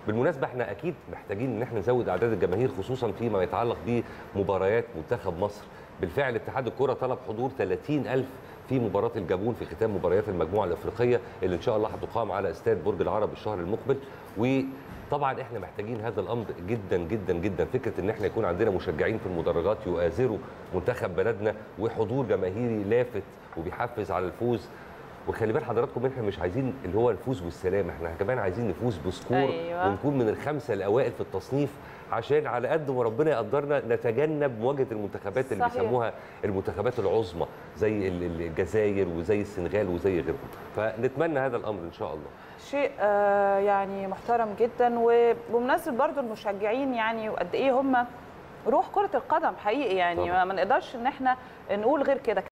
بالمناسبه احنا اكيد محتاجين ان احنا نزود اعداد الجماهير خصوصا فيما يتعلق بمباريات منتخب مصر بالفعل اتحاد الكره طلب حضور 30000 في مباراه الجابون في ختام مباريات المجموعه الافريقيه اللي ان شاء الله هتقام على استاد برج العرب الشهر المقبل وطبعا احنا محتاجين هذا الامر جدا جدا جدا فكره ان احنا يكون عندنا مشجعين في المدرجات يؤازروا منتخب بلدنا وحضور جماهيري لافت وبيحفز على الفوز وخلي بال حضراتكم احنا مش عايزين اللي هو الفوز بالسلام احنا كمان عايزين نفوز بسكور أيوة. ونكون من الخمسه الاوائل في التصنيف عشان على قد ما ربنا يقدرنا نتجنب مواجهه المنتخبات اللي صحيح. بيسموها المنتخبات العظمى زي ال- ال- الجزائر وزي السنغال وزي غيرهم فنتمنى هذا الامر ان شاء الله شيء آه، يعني محترم جدا وبمناسبه برضو المشجعين يعني وقد ايه هم روح كره القدم حقيقي يعني طبعاً. ما نقدرش ان احنا نقول غير كده